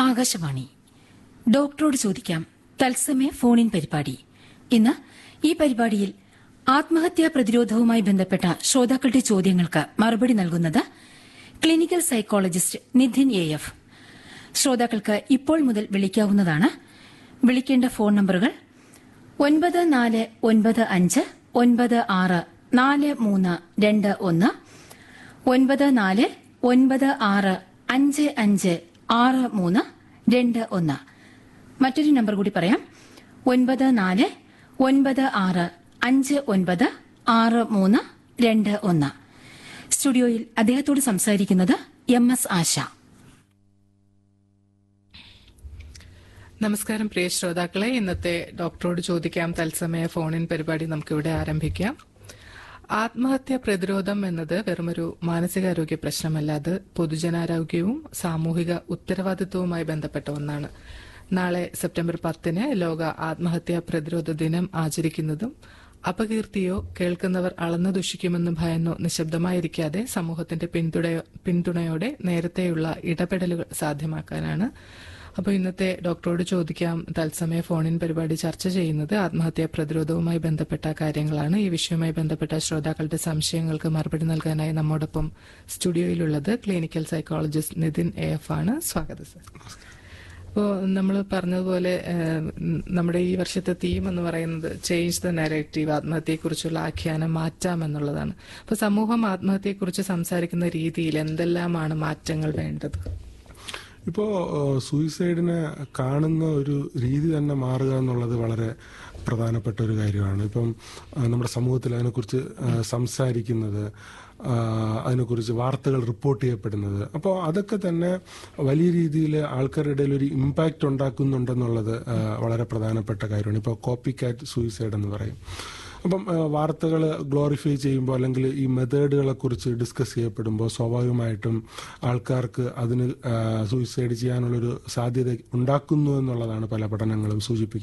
ആകാശവാണി ഡോക്ടറോട് ചോദിക്കാം തത്സമയ ഫോണിൻ പരിപാടി ഇന്ന് ഈ പരിപാടിയിൽ ആത്മഹത്യാ പ്രതിരോധവുമായി ബന്ധപ്പെട്ട ശ്രോതാക്കളുടെ ചോദ്യങ്ങൾക്ക് മറുപടി നൽകുന്നത് clinical psychologist Nidhin A F ശ്രോതാക്കൾക്ക് ഇപ്പോൾ മുതൽ വിളിക്കാവുന്നതാണ് വിളിക്കേണ്ട ഫോൺ നമ്പറുകൾ ഒൻപത് നാല് ഒൻപത് അഞ്ച് ഒൻപത് ആറ് നാല് മൂന്ന് രണ്ട് ഒന്ന് ഒൻപത് നാല് ഒൻപത് ആറ് അഞ്ച് അഞ്ച് ആറ് മൂന്ന് രണ്ട് ഒന്ന് മറ്റൊരു നമ്പർ കൂടി പറയാം ഒൻപത് നാല് ഒൻപത് ആറ് അഞ്ച് ഒൻപത് ആറ് മൂന്ന് രണ്ട് ഒന്ന് സ്റ്റുഡിയോയിൽ അദ്ദേഹത്തോട് സംസാരിക്കുന്നത് എം എസ് ആശ നമസ്കാരം പ്രിയ ശ്രോതാക്കളെ ഇന്നത്തെ ഡോക്ടറോട് ചോദിക്കാം തത്സമയ ഫോണിൻ പരിപാടി നമുക്കിവിടെ ആരംഭിക്കാം ആത്മഹത്യ പ്രതിരോധം എന്നത് വെറുമൊരു മാനസികാരോഗ്യ പ്രശ്നമല്ല അത് പൊതുജനാരോഗ്യവും സാമൂഹിക ഉത്തരവാദിത്വവുമായി ബന്ധപ്പെട്ട ഒന്നാണ് നാളെ സെപ്റ്റംബർ പത്തിന് ലോക ആത്മഹത്യാ പ്രതിരോധ ദിനം ആചരിക്കുന്നതും അപകീർത്തിയോ കേൾക്കുന്നവർ അളന്നു ദുഷിക്കുമെന്ന് ഭയന്നോ നിശബ്ദമായിരിക്കാതെ സമൂഹത്തിന്റെ പിന്തുണയോ പിന്തുണയോടെ നേരത്തെയുള്ള ഇടപെടലുകൾ സാധ്യമാക്കാനാണ് അപ്പോൾ ഇന്നത്തെ ഡോക്ടറോട് ചോദിക്കാം തത്സമയ ഫോണിൻ പരിപാടി ചർച്ച ചെയ്യുന്നത് ആത്മഹത്യാ പ്രതിരോധവുമായി ബന്ധപ്പെട്ട കാര്യങ്ങളാണ് ഈ വിഷയവുമായി ബന്ധപ്പെട്ട ശ്രോതാക്കളുടെ സംശയങ്ങൾക്ക് മറുപടി നൽകാനായി നമ്മോടൊപ്പം സ്റ്റുഡിയോയിലുള്ളത് clinical psychologist Nithin A F ആണ് സ്വാഗതം സർ അപ്പോൾ നമ്മൾ പറഞ്ഞതുപോലെ ഏഹ്, നമ്മുടെ ഈ വർഷത്തെ തീം എന്ന് പറയുന്നത് ചേഞ്ച് ദ നെറേറ്റീവ് ആത്മഹത്യയെക്കുറിച്ചുള്ള ആഖ്യാനം മാറ്റാം എന്നുള്ളതാണ് അപ്പോൾ സമൂഹം ആത്മഹത്യയെക്കുറിച്ച് സംസാരിക്കുന്ന രീതിയിൽ എന്തെല്ലാമാണ് മാറ്റങ്ങൾ വേണ്ടത് ഇപ്പോ സൂയിസൈഡിനെ കാണുന്ന ഒരു രീതി തന്നെ മാറുക എന്നുള്ളത് വളരെ പ്രധാനപ്പെട്ട ഒരു കാര്യമാണ് ഇപ്പം ആ, നമ്മുടെ സമൂഹത്തിൽ അതിനെക്കുറിച്ച് ആ, സംസാരിക്കുന്നത് ആ, അതിനെക്കുറിച്ച് വാർത്തകൾ റിപ്പോർട്ട് ചെയ്യപ്പെടുന്നത് അപ്പോൾ അതൊക്കെ തന്നെ വലിയ രീതിയിൽ ആൾക്കാരുടെ ഇടയിൽ ഒരു ഇമ്പാക്റ്റ് ഉണ്ടാക്കുന്നുണ്ടെന്നുള്ളത് ആ, വളരെ പ്രധാനപ്പെട്ട കാര്യമാണ് ഇപ്പോൾ കോപ്പി കാറ്റ് സൂയിസൈഡ് എന്ന് പറയും അപ്പം വാർത്തകൾ ഗ്ലോറിഫൈ ചെയ്യുമ്പോൾ അല്ലെങ്കിൽ ഈ മെത്തേഡുകളെ കുറിച്ച് ഡിസ്കസ് ചെയ്യപ്പെടുമ്പോൾ സ്വാഭാവികമായിട്ടും ആൾക്കാർക്ക് അതിന് സൂയിസൈഡ് ചെയ്യാനുള്ളൊരു സാധ്യത ഉണ്ടാക്കുന്നു എന്നുള്ളതാണ് പല പഠനങ്ങളും സൂചിപ്പിക്കുന്നത്